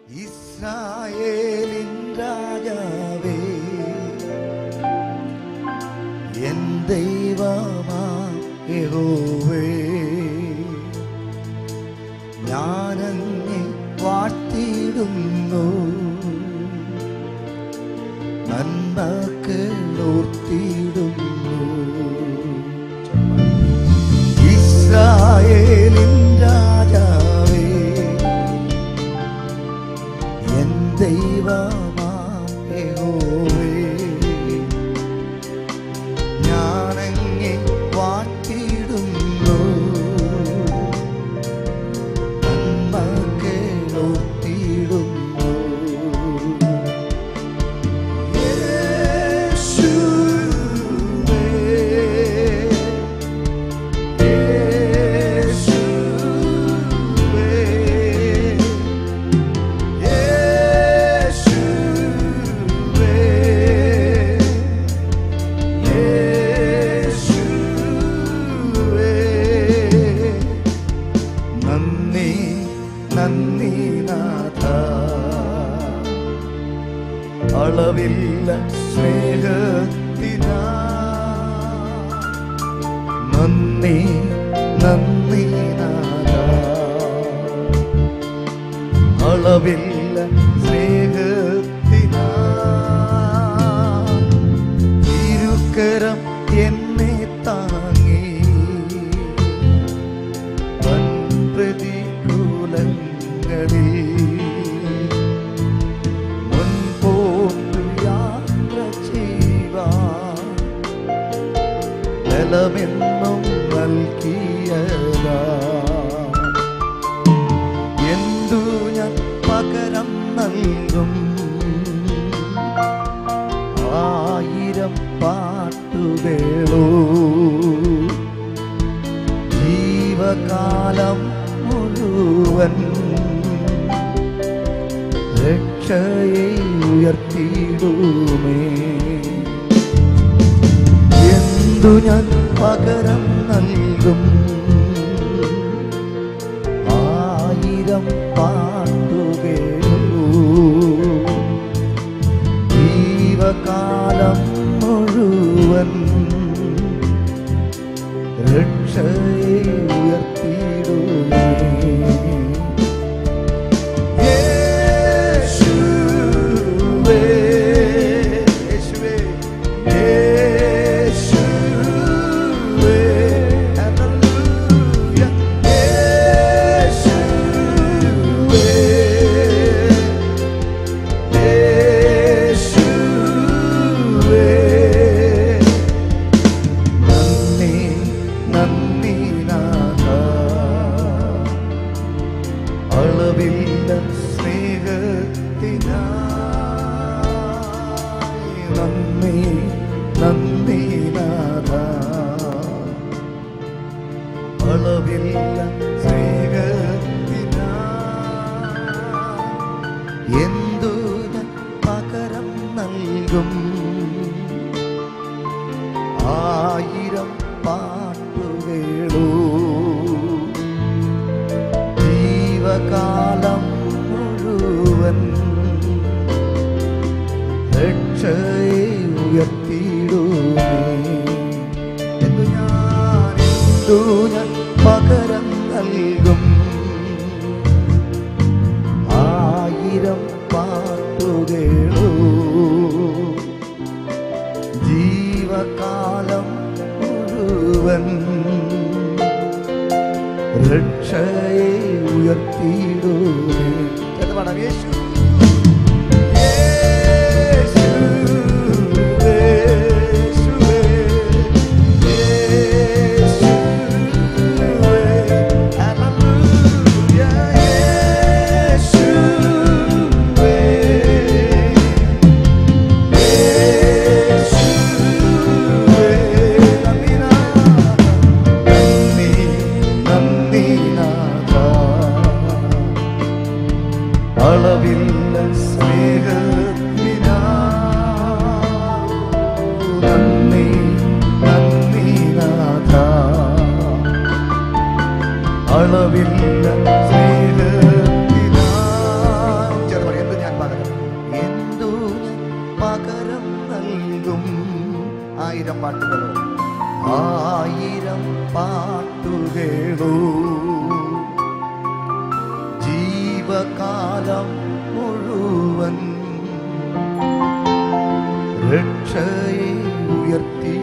ഇസ്രായേലിൻ രാജാവേ എൻ ദൈവമാ യഹോവേ ഞാനങ്ങെ വാഴ്ത്തിയിടുന്നു നന്മകൾ ഓർത്തിയിടുന്നു ഇസ്രായേലിൻ രാജാവേ എൻ ദൈവമാ യഹോവേ ഞാനങ്ങെ വാഴ്ത്തിയിടുന്നു നന്മകൾ ഓർത്തിയിടുന്നു യേശുവേ നന്ദി നന്ദി നാഥ അളവില്ല സ്നേഹത്തിനാ നന്ദി നന്ദി നാഥ അളവില്ല സ്നേഹത്തിനാ ഇരുകരം എന്നെ താങ്ങി വൻ പ്രതികൂലങ്ങളിൽ മുൻപോട്ടു യാത്ര ചെയ്യുവാൻ ബലമെന്നും നൽകിയതാ എന്തു ഞാൻ പകരം നൽകും ആയിരം പാട്ടുകളോ ജീവകാലം മുഴുവൻ രക്ഷയെ ഉയർത്തിയിടുമേ എന്തു ഞാൻ പകരം നൽകും ആയിരം പാട്ടുകളോ ജീവകാലം മുഴുവൻ രക്ഷയെ ഉയർത്തിയിടുമേ യേശുവേ യേശുവേ യേശുവേ ഹല്ലേലൂയ യേശുവേ യേശുവേ നന്ദി നന്ദി നാഥ അളവില്ല സ്നേഹത്തിനായി നന്ദി നന്ദി നാഥ അളവില്ല സ്നേഹത്തിനായി എന്തു ഞാൻ പകരം നൽകും ആയിരം പാട്ടുകളോ ജീവകാലം മുഴുവൻ രക്ഷയെ ഉയർത്തിയിടുമേ എന്തു ഞാൻ എന്തു ഞാൻ പകരം നൽകും ആയിരം പാട്ടുകളോ ജീവകാലം മുഴുവൻ രക്ഷയെ ഉയർത്തിയിടുമേ എന്ന് പാടാം യേശു യേശുവേ, യേശുവേ, യേശുവേ, ഹല്ലേലൂയ, യേശുവേ. അളവിൽ നൽകും ആയിരം പാട്ടുകളോ ആയിരം പാട്ടുകളോ ജീവകാലം മുഴുവൻ രക്ഷയെ ഉയർത്തി